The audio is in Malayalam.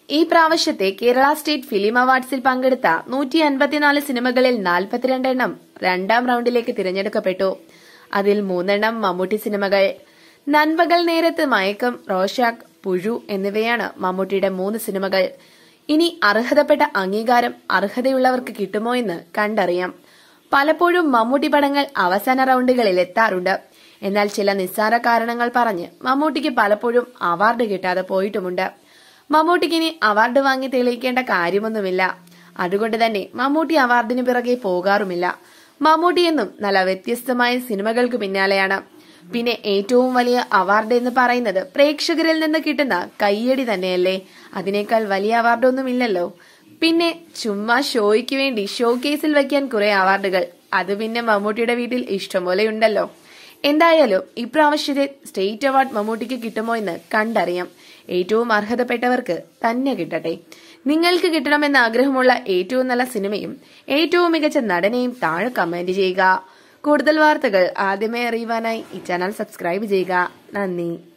ഈ പ്രാവശ്യത്തെ കേരള സ്റ്റേറ്റ് ഫിലിം അവാർഡ്സിൽ പങ്കെടുത്ത നൂറ്റി അൻപത്തിനാല് സിനിമകളിൽ നാൽപ്പത്തിരണ്ട് എണ്ണം രണ്ടാം റൌണ്ടിലേക്ക് തിരഞ്ഞെടുക്കപ്പെട്ടു അതിൽ മൂന്നെണ്ണം മമ്മൂട്ടി സിനിമകൾ നൻപകൽ നേരത്ത് മയക്കം റോഷാക്ക് പുഴു എന്നിവയാണ് മമ്മൂട്ടിയുടെ മൂന്ന് സിനിമകൾ ഇനി അർഹതപ്പെട്ട അംഗീകാരം അർഹതയുള്ളവർക്ക് കിട്ടുമോ എന്ന് കണ്ടറിയാം പലപ്പോഴും മമ്മൂട്ടി പടങ്ങൾ അവസാന റൌണ്ടുകളിൽ എത്താറുണ്ട് എന്നാൽ ചില നിസ്സാര കാരണങ്ങൾ പറഞ്ഞ് മമ്മൂട്ടിക്ക് പലപ്പോഴും അവാർഡ് കിട്ടാതെ പോയിട്ടുമുണ്ട് മമ്മൂട്ടിക്ക് ഇനി അവാർഡ് വാങ്ങി തെളിയിക്കേണ്ട കാര്യമൊന്നുമില്ല അതുകൊണ്ട് തന്നെ മമ്മൂട്ടി അവാർഡിന് പിറകെ പോകാറുമില്ല മമ്മൂട്ടി എന്നും നല്ല വ്യത്യസ്തമായ സിനിമകൾക്ക് പിന്നാലെയാണ് പിന്നെ ഏറ്റവും വലിയ അവാർഡ് എന്ന് പറയുന്നത് പ്രേക്ഷകരിൽ നിന്ന് കിട്ടുന്ന കയ്യടി തന്നെയല്ലേ അതിനേക്കാൾ വലിയ അവാർഡൊന്നുമില്ലല്ലോ പിന്നെ ചുമ്മാ ഷോയ്ക്ക് വേണ്ടി ഷോ കേസിൽ വെക്കാൻ കുറെ അവാർഡുകൾ അത് പിന്നെ മമ്മൂട്ടിയുടെ വീട്ടിൽ ഇഷ്ടംപോലെ ഉണ്ടല്ലോ എന്തായാലും ഇപ്രാവശ്യത്തെ സ്റ്റേറ്റ് അവാർഡ് മമ്മൂട്ടിക്ക് കിട്ടുമോ എന്ന് കണ്ടറിയാം ഏറ്റവും അർഹതപ്പെട്ടവർക്ക് തന്നെ കിട്ടട്ടെ നിങ്ങൾക്ക് കിട്ടണമെന്ന് ആഗ്രഹമുള്ള ഏറ്റവും നല്ല സിനിമയും ഏറ്റവും മികച്ച നടനെയും താഴെ കമന്റ് ചെയ്യുക കൂടുതൽ വാർത്തകൾ ആദ്യമേ അറിയുവാനായി ഈ ചാനൽ സബ്സ്ക്രൈബ് ചെയ്യുക നന്ദി